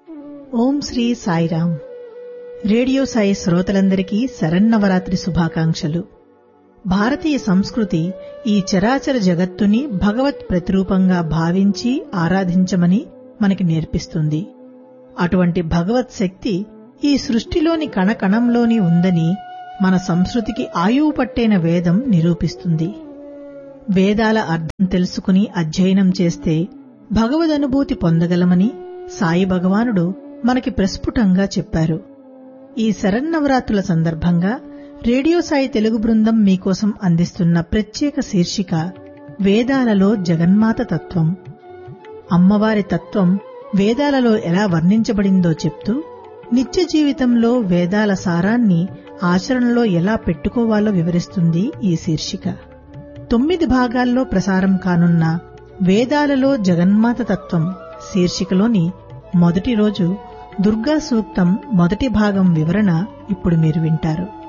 ఓం Shri Sairam radio Sai శ్రోతలందరికీ శరన్నవరాత్రి శుభాకాంక్షలు భారతీయ సంస్కృతి ఈ చరాచర జగత్తుని భగవత్ ప్రతిరూపంగా భావించి ఆరాధించమని మనకి నేర్పిస్తుంది అటువంటి భగవత్ శక్తి ఈ సృష్టిలోని కణకణంలోని ఉందని మన సంస్కృతికి ఆయువు పట్టేన వేదం నిరూపిస్తుంది వేదాల అర్థం తెలుసుకుని అధ్యయనం చేస్తే భగవదనుభూతి పొందగలమని సాయి భగవానుడు మనకి ప్రస్ఫుటంగా చెప్పారు ఈ శరన్నవరాత్రుల సందర్భంగా రేడియో సాయి తెలుగు బృందం మీకోసం అందిస్తున్న ప్రత్యేక శీర్షిక వేదాలలో జగన్మాత తత్వం అమ్మవారి తత్వం వేదాలలో ఎలా వర్ణించబడిందో చెప్తూ నిత్య జీవితంలో వేదాల సారాన్ని ఆచరణలో ఎలా పెట్టుకోవాలో వివరిస్తుంది ఈ శీర్షిక తొమ్మిది భాగాల్లో ప్రసారం కానున్న వేదాలలో జగన్మాత తత్వం శీర్షికలోని మొదటి రోజు దుర్గా సూక్తం మొదటి భాగం వివరణ ఇప్పుడు మీరు వింటారు